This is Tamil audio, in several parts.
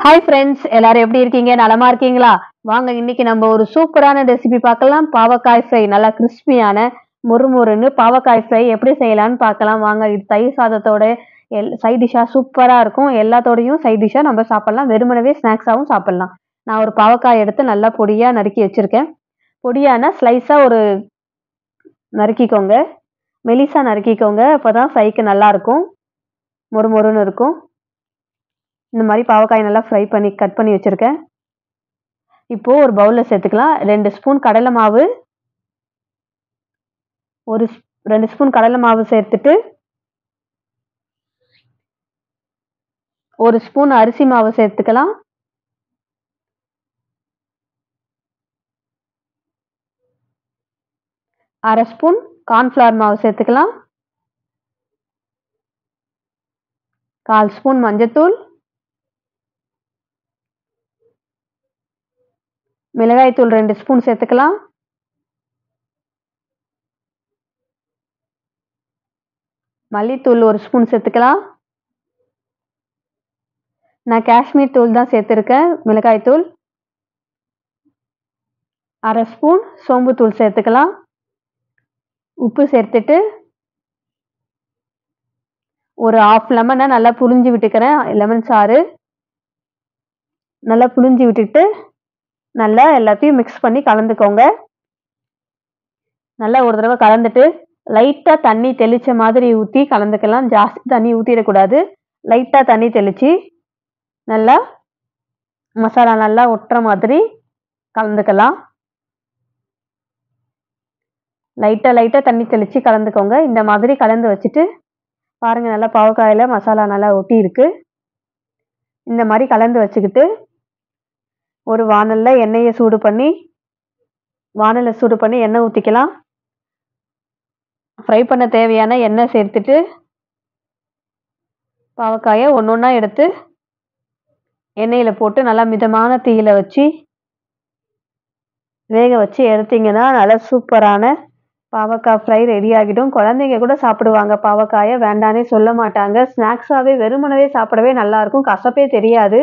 ஹாய் ஃப்ரெண்ட்ஸ் எல்லாரும் எப்படி இருக்கீங்க நலமா இருக்கீங்களா வாங்க இன்னைக்கு நம்ம ஒரு சூப்பரான ரெசிபி பார்க்கலாம் பாவக்காய் ஃப்ரை நல்லா கிறிஸ்பியான முறுமுறுன்னு பாவக்காய் ஃப்ரை எப்படி செய்யலாம்னு பார்க்கலாம் வாங்க இது தயிர் சாதத்தோட எல் சைட் டிஷ்ஷாக சூப்பராக இருக்கும் எல்லாத்தோடையும் சைட் டிஷ்ஷாக நம்ம சாப்பிடலாம் வெறுமனவே ஸ்நாக்ஸாகவும் சாப்பிடலாம் நான் ஒரு பாவக்காய் எடுத்து நல்லா பொடியாக நறுக்கி வச்சுருக்கேன் பொடியான ஸ்லைஸாக ஒரு நறுக்கிக்கோங்க மெலிசா நறுக்கிக்கோங்க அப்போ தான் ஃப்ரைக்கு நல்லாயிருக்கும் மொறுமொறுன்னு இருக்கும் இந்த மாதிரி பாவக்காய் நல்லா ஃப்ரை பண்ணி கட் பண்ணி வச்சுருக்கேன் இப்போது ஒரு பவுலில் சேர்த்துக்கலாம் ரெண்டு ஸ்பூன் கடலை மாவு ஒரு ஸ்- ரெண்டு ஸ்பூன் கடலை மாவு சேர்த்துட்டு ஒரு ஸ்பூன் அரிசி மாவு சேர்த்துக்கலாம் அரை ஸ்பூன் கார்ன்ஃப்ளவர் மாவு சேர்த்துக்கலாம் கால் ஸ்பூன் மஞ்சத்தூள் மிளகாய்த்தூள் ரெண்டு ஸ்பூன் சேர்த்துக்கலாம் மல்லித்தூள் ஒரு ஸ்பூன் சேர்த்துக்கலாம் நான் காஷ்மீர் தூள் தான் சேர்த்துருக்கேன் மிளகாய்த்தூள் அரை ஸ்பூன் சோம்புத்தூள் சேர்த்துக்கலாம் உப்பு சேர்த்துட்டு ஒரு ஆஃப் லெமனை நல்லா புழிஞ்சு விட்டுக்கிறேன் லெமன் சாறு நல்லா புழிஞ்சு விட்டுட்டு நல்லா எல்லாத்தையும் மிக்ஸ் பண்ணி கலந்துக்கோங்க நல்லா ஒரு தடவை கலந்துட்டு லைட்டாக தண்ணி தெளிச்ச மாதிரி ஊற்றி கலந்துக்கலாம் ஜாஸ்தி தண்ணி ஊற்றிடக்கூடாது லைட்டாக தண்ணி தெளித்து நல்லா மசாலா நல்லா ஒட்டுற மாதிரி கலந்துக்கலாம் லைட்டாக லைட்டாக தண்ணி தெளித்து கலந்துக்கோங்க இந்த மாதிரி கலந்து வச்சுட்டு பாருங்கள் நல்லா பாவக்காயில் மசாலா நல்லா ஒட்டி இருக்கு இந்த மாதிரி கலந்து வச்சுக்கிட்டு ஒரு வாணல்ல எண்ணெயை சூடு பண்ணி வாணலை சூடு பண்ணி எண்ணெய் ஊற்றிக்கலாம் ஃப்ரை பண்ண தேவையான எண்ணெய் சேர்த்துட்டு பாவக்காயை ஒன்று ஒன்றா எடுத்து எண்ணெயில் போட்டு நல்லா மிதமான தீயில வச்சு வேக வச்சு எடுத்தீங்கன்னா நல்லா சூப்பரான பாவக்காய் ஃப்ரை ரெடி ஆகிடும் குழந்தைங்க கூட சாப்பிடுவாங்க பாவக்காயை வேண்டானே சொல்ல மாட்டாங்க ஸ்நாக்ஸாகவே வெறுமனவே சாப்பிடவே நல்லா இருக்கும் கசப்பே தெரியாது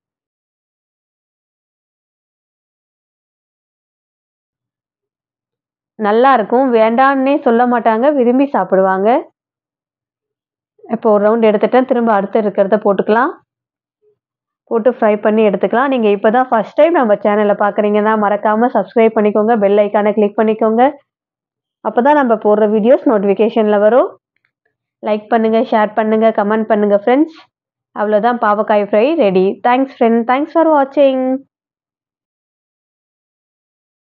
நல்லா இருக்கும் வேண்டான்னே சொல்ல மாட்டாங்க விரும்பி சாப்பிடுவாங்க இப்போ ஒரு ரவுண்ட் எடுத்துட்டேன் திரும்ப அடுத்து இருக்கிறத போட்டுக்கலாம் போட்டு ஃப்ரை பண்ணி எடுத்துக்கலாம் நீங்கள் இப்போ தான் ஃபஸ்ட் டைம் நம்ம சேனலை பார்க்குறீங்கன்னா மறக்காமல் சப்ஸ்கிரைப் பண்ணிக்கோங்க பெல் ஐக்கானை கிளிக் பண்ணிக்கோங்க அப்போ தான் நம்ம போடுற வீடியோஸ் நோட்டிஃபிகேஷனில் வரும் லைக் பண்ணுங்கள் ஷேர் பண்ணுங்கள் கமெண்ட் பண்ணுங்கள் ஃப்ரெண்ட்ஸ் அவ்வளோதான் பாவக்காய் fry ready thanks friend thanks for வாட்சிங்